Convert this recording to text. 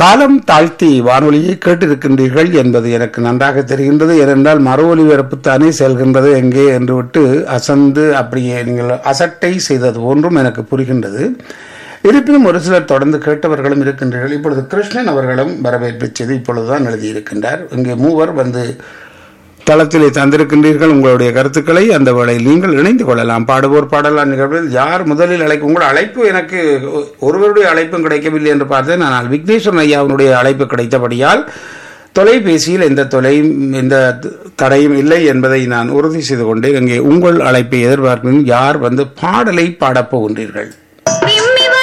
காலம் தாழ்த்தி வானொலியை கேட்டிருக்கின்றீர்கள் என்பது எனக்கு நன்றாக தெரிகின்றது ஏனென்றால் மறு ஒலிபரப்புத்தானே செல்கின்றது எங்கே என்று விட்டு அசந்து அப்படியே நீங்கள் அசட்டை செய்தது ஒன்றும் எனக்கு புரிகின்றது இருப்பினும் ஒரு சிலர் தொடர்ந்து கேட்டவர்களும் இருக்கின்றீர்கள் இப்பொழுது கிருஷ்ணன் அவர்களும் வரவேற்பு செய்து இப்பொழுதுதான் எழுதியிருக்கின்றார் இங்கே மூவர் வந்து தளத்திலே தந்திருக்கின்றீர்கள் உங்களுடைய கருத்துக்களை அந்த வேளையில் நீங்கள் இணைந்து கொள்ளலாம் பாடுவோர் பாடலாம் நிகழ்வில் யார் முதலில் அழைக்கும் உங்கள் அழைப்பு எனக்கு ஒருவருடைய அழைப்பும் கிடைக்கவில்லை என்று பார்த்தேன் ஆனால் விக்னேஸ்வரன் ஐயாவினுடைய அழைப்பு கிடைத்தபடியால் தொலைபேசியில் எந்த தொலையும் எந்த தடையும் இல்லை என்பதை நான் உறுதி செய்து கொண்டேன் இங்கே உங்கள் அழைப்பை எதிர்பார்க்கிறேன் யார் வந்து பாடலை பாடப் போகின்றீர்கள்